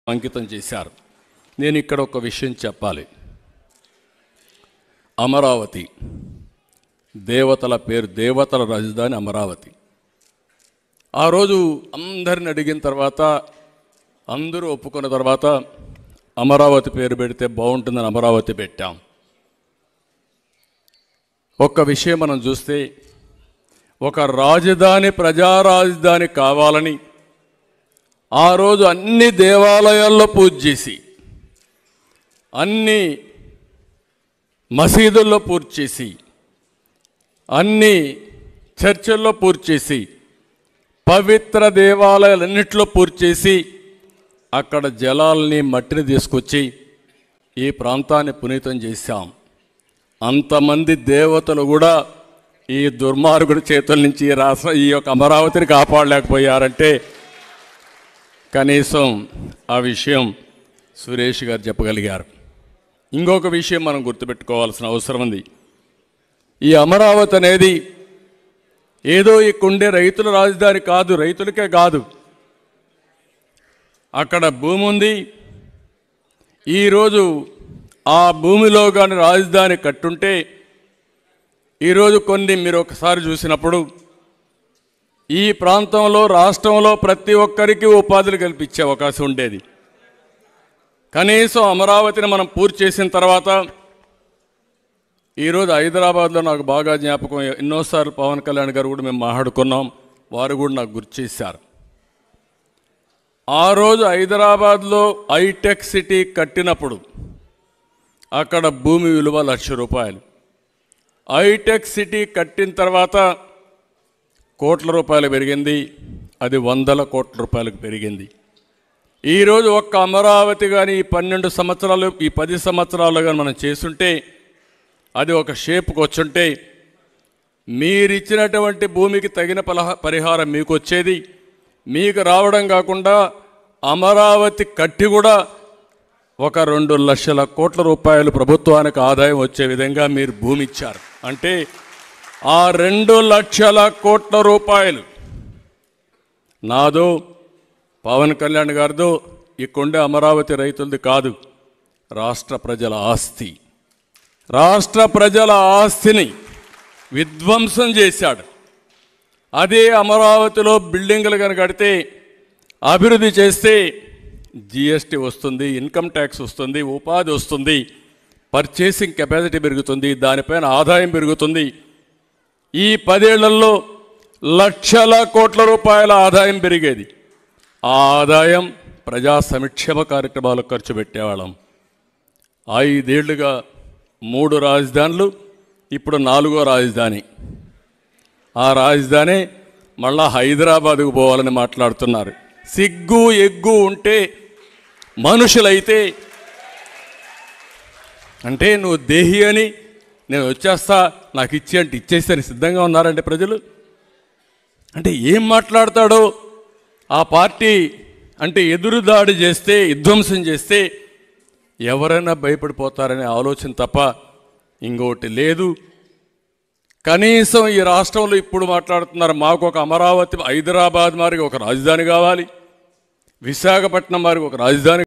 అంకితం చేశారు నేను ఇక్కడ ఒక విషయం చెప్పాలి అమరావతి దేవతల పేరు దేవతల రాజధాని అమరావతి ఆ రోజు అందరిని అడిగిన తర్వాత అందరూ ఒప్పుకున్న తర్వాత అమరావతి పేరు పెడితే బాగుంటుందని అమరావతి పెట్టాం ఒక్క విషయం మనం చూస్తే ఒక రాజధాని ప్రజా రాజధాని కావాలని ఆ రోజు అన్ని దేవాలయాల్లో పూజ చేసి అన్ని మసీదుల్లో పూర్తి చేసి అన్ని చర్చిల్లో పూర్తి చేసి పవిత్ర దేవాలయాలన్నింటిలో పూర్తి చేసి అక్కడ జలాల్ని మట్టిని తీసుకొచ్చి ఈ ప్రాంతాన్ని పునీతం చేశాం అంతమంది దేవతలు కూడా ఈ దుర్మార్గుడి చేతుల నుంచి ఈ రాష్ట్ర ఈ యొక్క అమరావతిని కాపాడలేకపోయారంటే కనీసం ఆ విషయం సురేష్ గారు చెప్పగలిగారు ఇంకొక విషయం మనం గుర్తుపెట్టుకోవాల్సిన అవసరం ఉంది ఈ అమరావతి అనేది ఏదో ఇక్కడుండే రైతుల రాజధాని కాదు రైతులకే కాదు అక్కడ భూమి ఉంది ఈరోజు ఆ భూమిలో కానీ రాజధాని కట్టుంటే ఈరోజు కొన్ని మీరు ఒకసారి చూసినప్పుడు ఈ ప్రాంతంలో రాష్ట్రంలో ప్రతి ఒక్కరికి ఉపాధులు కల్పించే అవకాశం ఉండేది కనీసం అమరావతిని మనం పూర్తి చేసిన తర్వాత ఈరోజు హైదరాబాద్లో నాకు బాగా జ్ఞాపకం ఎన్నోసార్లు పవన్ కళ్యాణ్ గారు కూడా మేము మాట్లాడుకున్నాం వారు కూడా నాకు గుర్తు చేశారు ఆ రోజు హైదరాబాద్లో హైటెక్ సిటీ కట్టినప్పుడు అక్కడ భూమి విలువ లక్ష రూపాయలు హైటెక్ సిటీ కట్టిన తర్వాత కోట్ల రూపాయలు పెరిగింది అది వందల కోట్ల రూపాయలకు పెరిగింది ఈరోజు ఒక్క అమరావతి కానీ ఈ పన్నెండు సంవత్సరాలు ఈ పది సంవత్సరాలు కానీ మనం చేస్తుంటే అది ఒక షేప్కి వచ్చుంటే మీరిచ్చినటువంటి భూమికి తగిన పలహ పరిహారం మీకు వచ్చేది మీకు రావడం కాకుండా అమరావతి కట్టి కూడా ఒక రెండు లక్షల కోట్ల రూపాయలు ప్రభుత్వానికి ఆదాయం వచ్చే విధంగా మీరు భూమి ఇచ్చారు అంటే ఆ రెండు లక్షల కోట్ల రూపాయలు నాదో పవన్ కళ్యాణ్ గారిదో ఇక్కడుండే అమరావతి రైతులది కాదు రాష్ట్ర ప్రజల ఆస్తి రాష్ట్ర ప్రజల ఆస్తిని విధ్వంసం చేశాడు అదే అమరావతిలో బిల్డింగులు కనుక కడితే అభివృద్ధి చేస్తే జిఎస్టీ వస్తుంది ఇన్కమ్ ట్యాక్స్ వస్తుంది ఉపాధి వస్తుంది పర్చేసింగ్ కెపాసిటీ పెరుగుతుంది దానిపైన ఆదాయం పెరుగుతుంది ఈ పదేళ్లలో లక్షల కోట్ల రూపాయల ఆదాయం పెరిగేది ఆ ఆదాయం ప్రజా సంక్షేమ కార్యక్రమాలకు ఖర్చు పెట్టేవాళ్ళం ఐదేళ్లుగా మూడు రాజధానులు ఇప్పుడు నాలుగో రాజధాని ఆ రాజధాని మళ్ళా హైదరాబాద్కు పోవాలని మాట్లాడుతున్నారు సిగ్గు ఎగ్గు ఉంటే మనుషులైతే అంటే నువ్వు దేహి అని నేను వచ్చేస్తా నాకు ఇచ్చి అంటే ఇచ్చేస్తాను సిద్ధంగా ఉన్నారంటే ప్రజలు అంటే ఏం మాట్లాడతాడో ఆ పార్టీ అంటే ఎదురుదాడి చేస్తే విధ్వంసం చేస్తే ఎవరైనా భయపడిపోతారనే ఆలోచన తప్ప ఇంకోటి లేదు కనీసం ఈ రాష్ట్రంలో ఇప్పుడు మాట్లాడుతున్నారు మాకు ఒక అమరావతి హైదరాబాద్ మారికి ఒక రాజధాని కావాలి విశాఖపట్నం మారికి ఒక రాజధాని